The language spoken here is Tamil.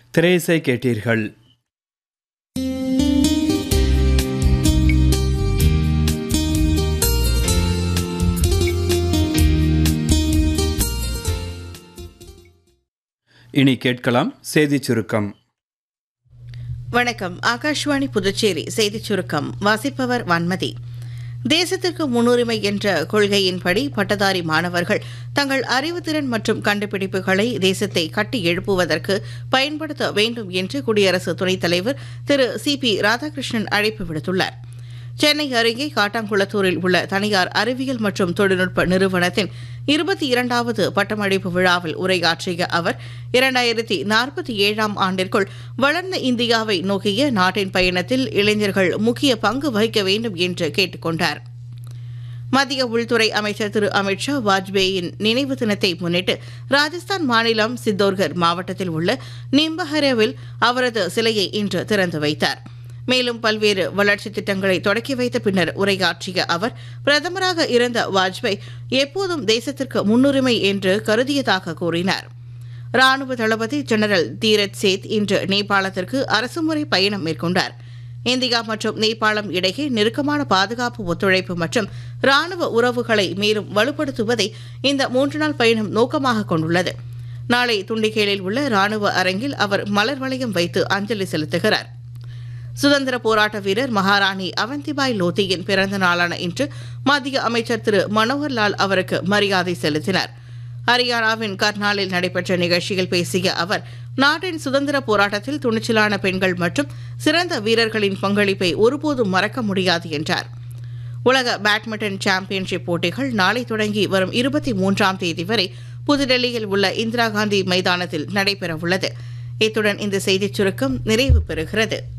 திரேசை கேட்டீர்கள் இனி கேட்கலாம் செய்திச் சுருக்கம் வணக்கம் ஆகாஷ்வாணி புதுச்சேரி செய்திச் சுருக்கம் வாசிப்பவர் வன்மதி தேசத்திற்கு முன்னுரிமை என்ற கொள்கையின்படி பட்டதாரி மாணவர்கள் தங்கள் அறிவுத்திறன் மற்றும் கண்டுபிடிப்புகளை தேசத்தை கட்டி எழுப்புவதற்கு பயன்படுத்த வேண்டும் என்று குடியரசு துணைத் தலைவர் திரு சி பி ராதாகிருஷ்ணன் அழைப்பு விடுத்துள்ளார் சென்னை அருகே காட்டாங்குளத்தூரில் உள்ள தனியார் அறிவியல் மற்றும் தொழில்நுட்ப நிறுவனத்தின் இருபத்தி இரண்டாவது பட்டமளிப்பு விழாவில் உரையாற்றிய அவர் இரண்டாயிரத்தி நாற்பத்தி ஏழாம் ஆண்டிற்குள் வளர்ந்த இந்தியாவை நோக்கிய நாட்டின் பயணத்தில் இளைஞர்கள் முக்கிய பங்கு வகிக்க வேண்டும் என்று கேட்டுக்கொண்டார் மத்திய உள்துறை அமைச்சர் திரு அமித்ஷா வாஜ்பேயின் நினைவு தினத்தை முன்னிட்டு ராஜஸ்தான் மாநிலம் சித்தோர்கர் மாவட்டத்தில் உள்ள நிம்பஹரவில் அவரது சிலையை இன்று திறந்து வைத்தார் மேலும் பல்வேறு வளர்ச்சித் திட்டங்களை தொடக்கி வைத்த பின்னர் உரையாற்றிய அவர் பிரதமராக இருந்த வாஜ்பாய் எப்போதும் தேசத்திற்கு முன்னுரிமை என்று கருதியதாக கூறினார் ராணுவ தளபதி ஜெனரல் தீரத் சேத் இன்று நேபாளத்திற்கு அரசுமுறை பயணம் மேற்கொண்டார் இந்தியா மற்றும் நேபாளம் இடையே நெருக்கமான பாதுகாப்பு ஒத்துழைப்பு மற்றும் ராணுவ உறவுகளை மேலும் வலுப்படுத்துவதை இந்த மூன்று நாள் பயணம் நோக்கமாக கொண்டுள்ளது நாளை துண்டிகேலில் உள்ள ராணுவ அரங்கில் அவர் மலர் வளையம் வைத்து அஞ்சலி செலுத்துகிறார் சுதந்திர போராட்ட வீரர் மகாராணி அவந்திபாய் லோத்தியின் பிறந்த நாளான இன்று மத்திய அமைச்சர் திரு மனோகர் லால் அவருக்கு மரியாதை செலுத்தினார் ஹரியானாவின் கர்னாலில் நடைபெற்ற நிகழ்ச்சியில் பேசிய அவர் நாட்டின் சுதந்திர போராட்டத்தில் துணிச்சலான பெண்கள் மற்றும் சிறந்த வீரர்களின் பங்களிப்பை ஒருபோதும் மறக்க முடியாது என்றார் உலக பேட்மிண்டன் சாம்பியன்ஷிப் போட்டிகள் நாளை தொடங்கி வரும் இருபத்தி மூன்றாம் தேதி வரை புதுடெல்லியில் உள்ள இந்திரா காந்தி மைதானத்தில் நடைபெறவுள்ளது இத்துடன் இந்த செய்திச் சுருக்கம் நிறைவு பெறுகிறது